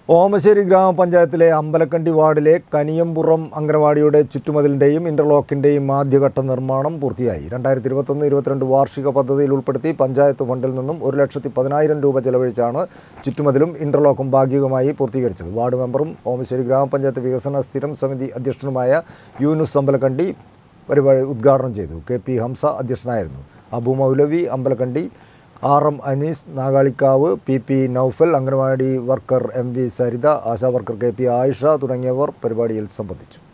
ഓമശ്ശേരി ഗ്രാമപഞ്ചായത്തിലെ അമ്പലക്കണ്ടി വാർഡിലെ കനിയമ്പുറം അംഗനവാടിയുടെ ചുറ്റുമതിലിൻ്റെയും ഇൻ്റർലോക്കിൻ്റെയും ആദ്യഘട്ട നിർമ്മാണം പൂർത്തിയായി രണ്ടായിരത്തി ഇരുപത്തൊന്ന് ഇരുപത്തിരണ്ട് വാർഷിക പദ്ധതിയിൽ ഉൾപ്പെടുത്തി പഞ്ചായത്ത് ഫണ്ടിൽ നിന്നും ഒരു ലക്ഷത്തി പതിനായിരം രൂപ ചെലവഴിച്ചാണ് ചുറ്റുമതിലും ഇൻ്റർലോക്കും ഭാഗികമായി പൂർത്തീകരിച്ചത് വാർഡ് മെമ്പറും ഓമശ്ശേരി ഗ്രാമപഞ്ചായത്ത് വികസന സ്ഥിരം സമിതി അധ്യക്ഷനുമായ യൂനുസ് അമ്പലക്കണ്ടി പരിപാടി ഉദ്ഘാടനം ചെയ്തു കെ പി ഹംസ അധ്യക്ഷനായിരുന്നു Abu Moulavi Ambalakkandi R M Anees Nagalikkavu P P Noufal anganwadi worker M V Saritha ASHA worker K P Ayisha തുടങ്ങിയവർ പരിപാടിയിൽ സംബന്ധിച്ചു